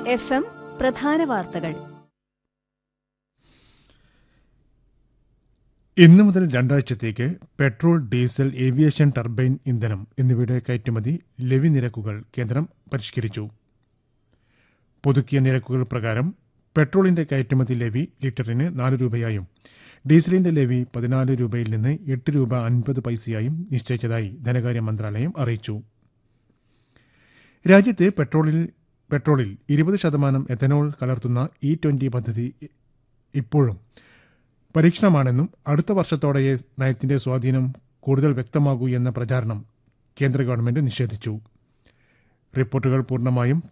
F M പ്രധാന വാർത്തകൾ ഇന്നു മുതൽ രണ്ടാഴ്ചത്തേക്ക് പെട്രോൾ ഡീസൽ ഏവിയേഷൻ ടർബൈൻ ഇന്ധനം എന്നിവയുടെ കയറ്റുമതി ലെവി നിരക്കുകൾ കേന്ദ്രം പരിഷ്കരിച്ചു പുതുക്കിയ നിരക്കുകൾ പ്രകാരം പെട്രോളിന്റെ കയറ്റുമതി ലെവി ലിറ്ററിന് നാല് രൂപയായും ഡീസലിന്റെ ലെവി പതിനാല് രൂപയിൽ നിന്ന് എട്ട് രൂപ അൻപത് പൈസയായും നിശ്ചയിച്ചതായി ധനകാര്യ മന്ത്രാലയം അറിയിച്ചു രാജ്യത്ത് പെട്രോളിൽ പെട്രോളിൽ ഇരുപത് ശതമാനം എഥനോൾ കലർത്തുന്ന ഇ ട്വന്റി പദ്ധതി ഇപ്പോഴും പരീക്ഷണമാണെന്നും അടുത്ത വർഷത്തോടെ നയത്തിന്റെ സ്വാധീനം കൂടുതൽ വ്യക്തമാകൂ എന്ന പ്രചാരണം കേന്ദ്ര ഗവൺമെന്റ് നിഷേധിച്ചു റിപ്പോർട്ടുകൾ പൂർണ്ണമായും